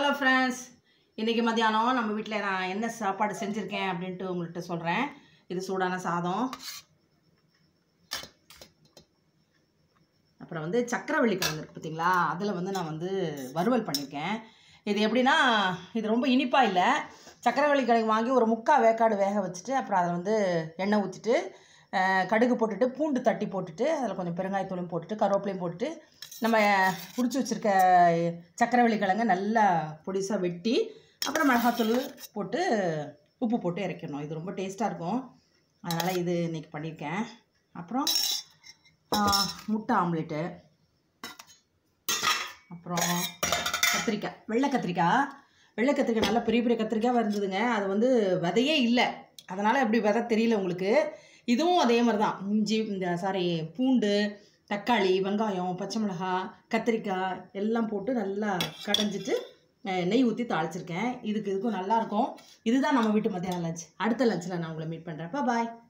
hello friends இன்றைக்கி மத்தியானம் நம்ம வீட்டில் நான் என்ன சாப்பாடு செஞ்சுருக்கேன் அப்படின்ட்டு உங்கள்கிட்ட சொல்கிறேன் இது சூடான சாதம் அப்புறம் வந்து சக்கரவள்ளி கிழங்கு இருக்குது பார்த்தீங்களா அதில் வந்து நான் வந்து வறுவல் பண்ணியிருக்கேன் இது எப்படின்னா இது ரொம்ப இனிப்பாக இல்லை சக்கரவள்ளி கிழங்கு வாங்கி ஒரு முக்கால் வேக்காடு வேக வச்சுட்டு அப்புறம் அதில் வந்து எண்ணெய் ஊற்றிட்டு கடுகு போட்டுட்டு பூண்டு தட்டி போட்டுட்டு அதில் கொஞ்சம் பெருங்காயத்தூளையும் போட்டுட்டு கருவேப்பிலையும் போட்டுட்டு நம்ம பிடிச்சி வச்சுருக்க சக்கரவள்ளி கிழங்க நல்லா பொடிசாக வெட்டி அப்புறம் மிளகாத்தூள் போட்டு உப்பு போட்டு இறக்கிடணும் இது ரொம்ப டேஸ்ட்டாக இருக்கும் அதனால் இது இன்றைக்கி பண்ணியிருக்கேன் அப்புறம் ஆ, முட்டை ஆம்லேட்டு அப்புறம் கத்திரிக்காய் வெள்ளை கத்திரிக்காய் வெள்ளை கத்திரிக்காய் நல்லா பெரிய பெரிய கத்திரிக்காய் இருந்ததுங்க அது வந்து விதையே இல்லை அதனால் எப்படி விதை தெரியல உங்களுக்கு இதுவும் அதே மாதிரி தான் இஞ்சி இந்த சாரி பூண்டு தக்காளி வெங்காயம் பச்சை மிளகாய் கத்திரிக்காய் எல்லாம் போட்டு நல்லா கடைஞ்சிட்டு அஹ், நெய் ஊற்றி தாளிச்சிருக்கேன் இதுக்கு இதுக்கும் நல்லாயிருக்கும் இதுதான் நம்ம வீட்டு மத்தியான லஞ்ச் அடுத்த லஞ்சில் நான் உங்களை மீட் பண்ணுறேன் பாய்